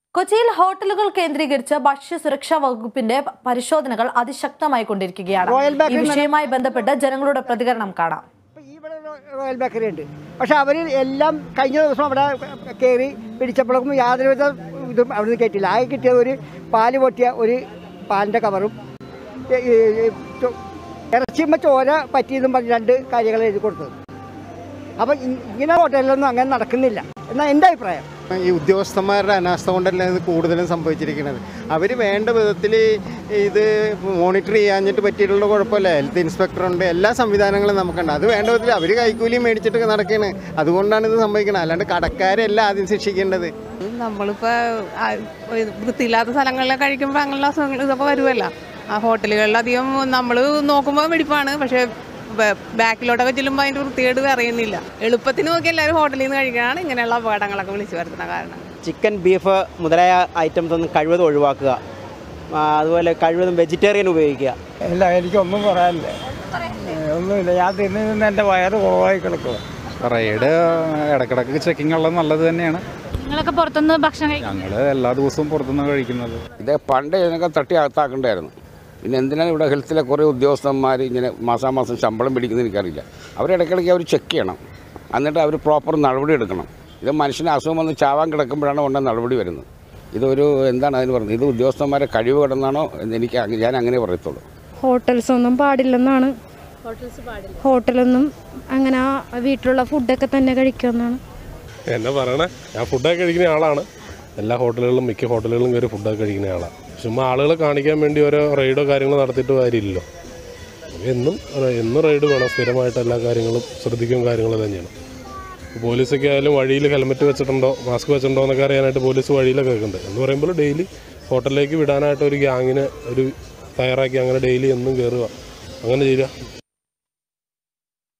കൊച്ചിയിൽ ഹോട്ടലുകൾ കേന്ദ്രീകരിച്ച് ഭക്ഷ്യ സുരക്ഷാ വകുപ്പിന്റെ പരിശോധനകൾ അതിശക്തമായി കൊണ്ടിരിക്കുകയാണ് റോയൽ ഈ ബേക്കറി വിഷയവുമായി ബന്ധപ്പെട്ട് ജനങ്ങളുടെ പ്രതികരണം കാണാം ഇപ്പൊ ഈ ഇവിടെ റോ- റോയൽ ബേക്കറി ഉണ്ട് പക്ഷെ അവർ എല്ലാം കഴിഞ്ഞ ദിവസം അവിടെ കയറി പിടിച്ചപ്പോഴേക്കും യാതൊരുവിധ ഇതും അവിടെ നിന്ന് കേട്ടില്ല ആകെ കിട്ടിയ ഒരു പാല് പൊട്ടിയ ഒരു പാലിൻ്റെ കവറും ഈ- ഈ- ഈ ചോ- ഇറച്ചിയുമ്പ ചോര പറ്റിയെന്നും പറഞ്ഞ് രണ്ട് കാര്യങ്ങൾ എഴുതി കൊടുത്തത് അപ്പം ഇ- ഇങ്ങനെ ഹോട്ടലിലൊന്നും അങ്ങനെ നടക്കുന്നില്ല എന്നാണ് എൻ്റെ അഭിപ്രായം ഈ ഉദ്യോഗസ്ഥന്മാരുടെ അനാസ്ഥ കൊണ്ടല്ല ഇത് കൂടുതലും സംഭവിച്ചിരിക്കുന്നത് അവർ വേണ്ട വിധത്തിൽ ഇത് മോണിറ്റർ ചെയ്യാഞ്ഞിട്ട് പറ്റിയിട്ടുള്ള കുഴപ്പമില്ല ഹെൽത്ത് ഇൻസ്പെക്ടറുണ്ട് എല്ലാ സംവിധാനങ്ങളും നമുക്കുണ്ട് അത് വേണ്ട വിധത്തിൽ അവർ കൈക്കൂലി മേടിച്ചിട്ട് നടക്കുകയാണ് അതുകൊണ്ടാണ് ഇത് സംഭവിക്കുന്നത് അല്ലാണ്ട് കടക്കാരല്ല ആദ്യം ശിക്ഷിക്കേണ്ടത് നമ്മളിപ്പോൾ വൃത്തിയില്ലാത്ത സ്ഥലങ്ങളിലൊക്കെ കഴിക്കുമ്പോൾ അങ്ങനെയുള്ള അസുഖങ്ങൾ ഇതൊക്കെ വരുമല്ലോ ആ ഹോട്ടലുകളിൽ അധികം നമ്മൾ നോക്കുമ്പോൾ വെടിപ്പാണ് പക്ഷേ ബ- ബാക്കിലോട്ടൊക്കെ ചെല്ലുമ്പോൾ അതിൻ്റെ വൃത്തികേട് അറിയുന്നില്ല എളുപ്പത്തിന് നോക്കി എല്ലാവരും ഹോട്ടലിൽ നിന്ന് കഴിക്കാനാണ് ഇങ്ങനെയുള്ള അപകടങ്ങളൊക്കെ വിളിച്ചു വരുത്തുന്ന കാരണം ചിക്കൻ ബീഫ് മുതലായ ഐറ്റംസ് ഒന്നും കഴിവതും ഒഴിവാക്കുക ആ, അതുപോലെ കഴിവതും വെജിറ്റേറിയൻ ഉപയോഗിക്കുക ഇല്ല എനിക്കൊന്നും പറയാനില്ല ഏ, ഒന്നുമില്ല ഞാൻ തിന്ന് നിന്ന് എൻ്റെ വയറ് കുറവായി കിടക്കുക റൈഡ് ഇടക്കിടക്ക് ചെക്കിംഗ് ഉള്ളത് നല്ലത് തന്നെയാണ് നിങ്ങളൊക്കെ പുറത്തുനിന്ന് ഭക്ഷണം കഴിക്കും ഞങ്ങൾ എല്ലാ ദിവസവും പുറത്തുനിന്ന് കഴിക്കുന്നത് ഇത് പണ്ട് ഇതിനൊക്കെ തട്ടി അകത്താക്കണ്ടായിരുന്നു പിന്നെ എന്തിനാണ് ഇവിടെ ഹെൽത്തിലെ കുറേ ഉദ്യോഗസ്ഥന്മാർ ഇങ്ങനെ മാസാമാസം ശമ്പളം പിടിക്കുന്നത് എനിക്കറിയില്ല അവരിടയ്ക്കിടയ്ക്ക് അവർ ചെക്ക് ചെയ്യണം എന്നിട്ട് അവർ പ്രോപ്പർ നടപടി എടുക്കണം ഇത് മനുഷ്യന് അസുഖം വന്ന് ചാവാൻ കിടക്കുമ്പോഴാണ് ഉടനെ നടപടി വരുന്നത് ഇതൊരു എന്താണ് അതിന് പറയുന്നത് ഇത് ഉദ്യോഗസ്ഥന്മാരെ കഴിവ് കിടന്നാണോ എന്ന് എനിക്ക് അങ്ങ- ഞാൻ അങ്ങനെ പറയത്തുള്ളൂ ഹോട്ടൽസ് ഒന്നും പാടില്ലെന്നാണ് ഹോട്ടലൊന്നും അങ്ങനെ ആ വീട്ടിലുള്ള ഫുഡൊക്കെ തന്നെ കഴിക്കുമെന്നാണ് എന്നെ പറയണേ ഞാൻ ഫുഡൊക്കെ കഴിക്കുന്ന ആളാണ് എല്ലാ ഹോട്ടലുകളിലും മിക്ക ഹോട്ടലുകളിലും കയറി ഫുഡൊക്കെ കഴിക്കുന്ന ആളാണ് ചുമ്മാ ആളുകളെ കാണിക്കാൻ വേണ്ടി ഓരോ റൈഡോ കാര്യങ്ങളോ നടത്തിയിട്ട് കാര്യമില്ലല്ലോ എന്നും എന്നും റൈഡ് വേണം സ്ഥിരമായിട്ട് എല്ലാ കാര്യങ്ങളും ശ്രദ്ധിക്കും കാര്യങ്ങളും തന്നെയാണ് പോലീസൊക്കെ ആയാലും വഴിയിൽ ഹെൽമെറ്റ് വെച്ചിട്ടുണ്ടോ മാസ്ക് വെച്ചിട്ടുണ്ടോ എന്നൊക്കെ അറിയാനായിട്ട് പോലീസ് വഴിയിലൊക്കെ വെക്കുന്നുണ്ട് എന്ന് പറയുമ്പോൾ ഡെയിലി ഹോട്ടലിലേക്ക് വിടാനായിട്ട് ഒരു ഗ്യാങ്ങിന് ഒരു തയ്യാറാക്കി അങ്ങനെ ഡെയിലി എന്നും കയറുക അങ്ങനെ ചെയ്യുക